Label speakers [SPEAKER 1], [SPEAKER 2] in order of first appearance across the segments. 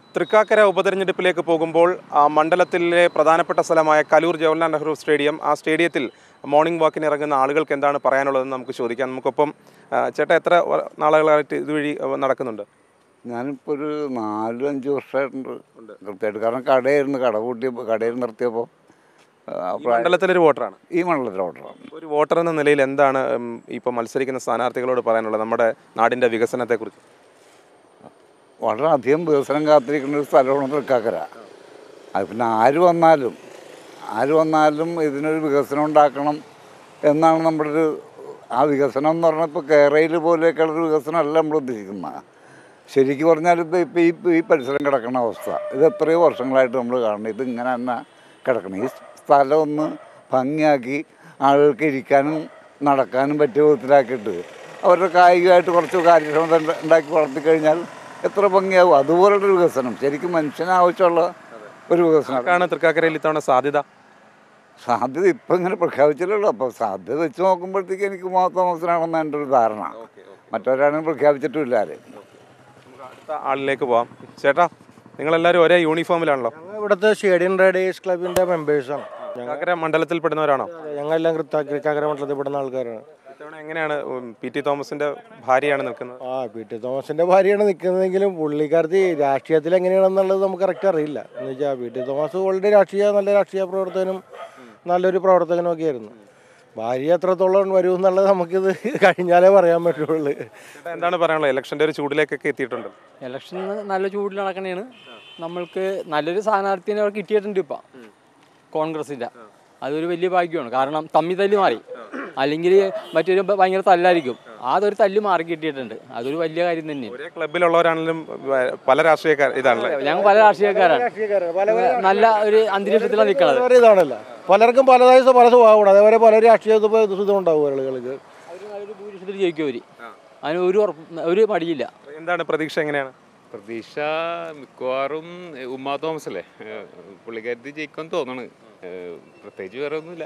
[SPEAKER 1] തൃക്കാക്കര ഉപതെരഞ്ഞെടുപ്പിലേക്ക് പോകുമ്പോൾ ആ മണ്ഡലത്തിലെ പ്രധാനപ്പെട്ട സ്ഥലമായ കലൂർ ജവഹർലാൽ നെഹ്റു സ്റ്റേഡിയം ആ സ്റ്റേഡിയത്തിൽ മോർണിംഗ് വാക്കിന് ഇറങ്ങുന്ന ആളുകൾക്ക് എന്താണ് പറയാനുള്ളതെന്ന് നമുക്ക് ചോദിക്കാം നമുക്കൊപ്പം ആ, ചേട്ടാ എത്ര വ- നാളുകളായിട്ട് ഇതുവഴി ആ, നടക്കുന്നുണ്ട്
[SPEAKER 2] ഞാനിപ്പോൾ ഒരു നാലും അഞ്ച് വർഷമായിട്ടുണ്ട് കൃത്യമായിട്ട് കാരണം കടയായിരുന്നു കട കൂട്ടിയപ്പോൾ കടയിൽ നിർത്തിയപ്പോൾ
[SPEAKER 1] ഈ മണ്ഡലത്തിലൊരു വോട്ടറാണ്
[SPEAKER 2] ഈ മണ്ഡലത്തിൽ ഓർഡറാണ്
[SPEAKER 1] ഒരു വോട്ടർ എന്ന നിലയിൽ എന്താണ് ഉം, ഇപ്പോൾ മത്സരിക്കുന്ന സ്ഥാനാർത്ഥികളോട് പറയാനുള്ളത് നമ്മുടെ നാടിൻ്റെ വികസനത്തെക്കുറിച്ച്
[SPEAKER 2] വളരെയധികം വികസനം കാത്തിരിക്കുന്ന ഒരു സ്ഥലമാണ് തൃക്കാക്കര അത് പിന്നെ ആര് വന്നാലും ആര് വന്നാലും ഇതിനൊരു വികസനം ഉണ്ടാക്കണം എന്നാണ് നമ്മുടെ ഒരു ആ വികസനം എന്ന് പറഞ്ഞാൽ ഇപ്പോൾ കേരളയിൽ പോലെയൊക്കെയുള്ളൊരു വികസനമല്ല നമ്മൾ ഉദ്ദേശിക്കുന്നത് ശരിക്കും പറഞ്ഞാൽ ഇപ്പോൾ ഇപ്പോൾ ഈ ഈ പരിസരം കിടക്കുന്ന അവസ്ഥ ഇത് എത്രയോ വർഷങ്ങളായിട്ട് നമ്മൾ കാണണം ഇത് ഇങ്ങനെ തന്നെ കിടക്കണം ഈ സ്ഥലം ഒന്ന് ഭംഗിയാക്കി ആളുകൾക്ക് ഇരിക്കാനും നടക്കാനും പറ്റിയ വിധത്തിലാക്കിയിട്ട് അവരുടെ കായികമായിട്ട് കുറച്ച് കാര്യക്ഷമത ഉണ്ട- ഉണ്ടാക്കി വളർത്തി കഴിഞ്ഞാൽ എത്ര ഭംഗിയാവും അതുപോലുള്ളൊരു വികസനം ശരിക്കും മനുഷ്യന് ആവശ്യമുള്ള ഒരു വികസനം
[SPEAKER 1] ആർക്കാണ് തൃക്കാക്കരയിൽ ഇത്തവണ സാധ്യത
[SPEAKER 2] സാധ്യത ഇപ്പം ഇങ്ങനെ പ്രഖ്യാപിച്ചില്ലല്ലോ അപ്പോൾ സാധ്യത വെച്ച് നോക്കുമ്പോഴത്തേക്ക് എനിക്ക് മാ തോമസിനാണെന്ന് എൻ്റെ ഒരു ധാരണ മറ്റവരാണെങ്കിൽ പ്രഖ്യാപിച്ചിട്ടുമില്ല ആരും
[SPEAKER 1] നമുക്ക് അടുത്ത ആളിലേക്ക് പോവാം ചേട്ടാ നിങ്ങളെല്ലാവരും ഒരേ യൂണിഫോമിലാണല്ലോ
[SPEAKER 3] ഞങ്ങൾ ഇവിടുത്തെ സ്റ്റേഡിയം റൈഡേഴ്സ് ക്ലബിന്റെ മെമ്പേഴ്സാണ്
[SPEAKER 1] തൃക്കാക്കര മണ്ഡലത്തിൽപ്പെടുന്നവരാണോ
[SPEAKER 3] ഞങ്ങളെല്ലാം കൃത്താക്കര മണ്ഡലത്തിൽ പെടുന്ന ആൾക്കാരാണ്
[SPEAKER 1] ഇത്തവണ എങ്ങനെയാണ് ഉം, പി ടി തോമസിന്റെ ഭാര്യയാണ് നിൽക്കുന്നത്
[SPEAKER 3] ആ പി ടി തോമസിന്റെ ഭാര്യയാണ് നിൽക്കുന്നതെങ്കിലും പുള്ളിക്കാരത്തി രാഷ്ട്രീയത്തിൽ എങ്ങനെയാണെന്നുള്ളത് നമുക്ക് കറക്റ്റ് അറിയില്ല എന്ന് വെച്ചാൽ പി ടി തോമസ് ഓൾറെഡി രാഷ്ട്രീയ നല്ല രാഷ്ട്രീയ പ്രവർത്തകനും നല്ലൊരു പ്രവർത്തകനും ഒക്കെ ആയിരുന്നു ഭാര്യ എത്രത്തോളം വരും എന്നുള്ളത് നമുക്കിത് കഴിഞ്ഞാലേ പറയാൻ പറ്റുള്ളൂ
[SPEAKER 1] ചേട്ടാ എന്താണ് പറയാനുള്ളത് ഇലക്ഷന്റെ ഒരു ചൂടിലേക്കൊക്കെ എത്തിയിട്ടുണ്ട്
[SPEAKER 4] ഇലക്ഷൻ നല്ല ചൂടിൽ നടക്കണേണ് നമ്മൾക്ക് നല്ലൊരു സ്ഥാനാർത്ഥിനെ അവിടെ കിട്ടിയിട്ടുണ്ട് ഇപ്പം കോൺഗ്രസിൻ്റെ അതൊരു വലിയ ഭാഗ്യമാണ് കാരണം തമ്മി തല്ല് മാറി അല്ലെങ്കിൽ മറ്റൊരു ഭ- ഭയങ്കര തല്ലായിരിക്കും അതൊരു തല്ല് മാറി കിട്ടിയിട്ടുണ്ട് അതൊരു വലിയ കാര്യം തന്നെയാണ്
[SPEAKER 1] ഒരേ ക്ലബിലുള്ളവരാണെങ്കിലും വ- പല രാഷ്ട്രീയക്കാർ ഇതാണല്ലേ
[SPEAKER 4] ഞങ്ങൾ പല രാഷ്ട്രീയക്കാരാണ് നല്ല ഒരു അന്തരീക്ഷത്തിലാണ് നിൽക്കുന്നത്
[SPEAKER 3] വേറെ ഇതാണല്ലോ പലർക്കും പലതായ പല സ്വഭാവമാണ് അതേപോലെ പല രാഷ്ട്രീയ ഇതും ഉണ്ടാവും ആളുകൾക്ക്
[SPEAKER 4] അവർ നല്ലൊരു ഭൂരിഷത്തിൽ ജയിക്കും അവർ അതിന് ഒരു ഉറപ്പ് ഒരു മടിയില്ല
[SPEAKER 1] എന്താണ് പ്രതീക്ഷ എങ്ങനെയാണ്
[SPEAKER 5] പ്രതീക്ഷ മിക്കവാറും ഏ, ഉമ്മാ തോമസ് അല്ലേ ഏ, പുള്ളിക്കാരത്തി ജയിക്കുമെന്ന് തോന്നണ് ഏ, പ്രത്യേകിച്ച് വേറെ ഒന്നുമില്ല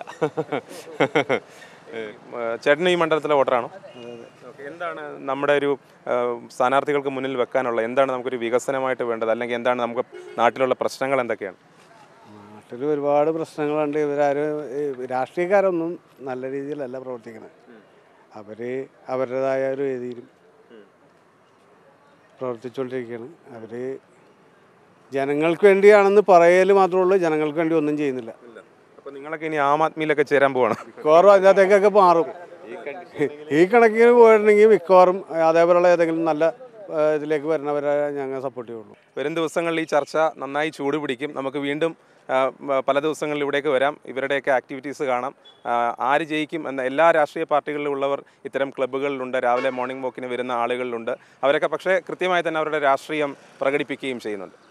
[SPEAKER 1] ഏഹ് ചേട്ടൻ ഈ മണ്ഡലത്തിലെ വോട്ടറാണോ ഓക്കേ. എന്താണ് നമ്മുടെ ഒരു ഏഹ്, സ്ഥാനാർത്ഥികൾക്ക് മുന്നിൽ വെക്കാനുള്ള എന്താണ് നമുക്കൊരു വികസനമായിട്ട് വേണ്ടത് അല്ലെങ്കിൽ എന്താണ് നമുക്ക് നാട്ടിലുള്ള പ്രശ്നങ്ങൾ എന്തൊക്കെയാണ്
[SPEAKER 6] നാട്ടിൽ ഒരുപാട് പ്രശ്നങ്ങളുണ്ട് ഇവരാരും ഈ രാഷ്ട്രീയക്കാരൊന്നും നല്ല രീതിയിലല്ല പ്രവർത്തിക്കുന്നത് അവർ അവരുടേതായ ഒരു രീതിയിലും പ്രവർത്തിച്ചുകൊണ്ടിരിക്കുകയാണ് അവർ ജനങ്ങൾക്ക് വേണ്ടിയാണെന്ന് പറയൽ മാത്രമേ ഉള്ളൂ ജനങ്ങൾക്ക് വേണ്ടി ഒന്നും ചെയ്യുന്നില്ല
[SPEAKER 1] അപ്പോൾ നിങ്ങളൊക്കെ ഇനി ആം ആദ്മിയിലൊക്കെ ചേരാൻ പോവാണ്
[SPEAKER 6] മിക്കവാറും അതിനകത്തേക്കൊക്കെ മാറും ഈ കണക്കിന് പോയിട്ടുണ്ടെങ്കിൽ മിക്കവാറും അതേപോലെയുള്ള ഏതെങ്കിലും നല്ല ആ, ഇതിലേക്ക് വരുന്നവരെ ഞങ്ങൾ സപ്പോർട്ട് ചെയ്യുള്ളൂ
[SPEAKER 1] വരും ദിവസങ്ങളിൽ ഈ ചർച്ച നന്നായി ചൂട് പിടിക്കും നമുക്ക് വീണ്ടും ആ, മ- പല ദിവസങ്ങളിൽ ഇവിടേക്ക് വരാം ഇവരുടെയൊക്കെ ആക്ടിവിറ്റീസ് കാണാം ആ, ആര് ജയിക്കും എന്ന എല്ലാ രാഷ്ട്രീയ പാർട്ടികളിലുള്ളവർ ഇത്തരം ക്ലബ്ബുകളിലുണ്ട് രാവിലെ മോർണിംഗ് വാക്കിന് വരുന്ന ആളുകളിലുണ്ട് അവരൊക്കെ പക്ഷേ കൃത്യമായി തന്നെ അവരുടെ രാഷ്ട്രീയം പ്രകടിപ്പിക്കുകയും ചെയ്യുന്നുണ്ട്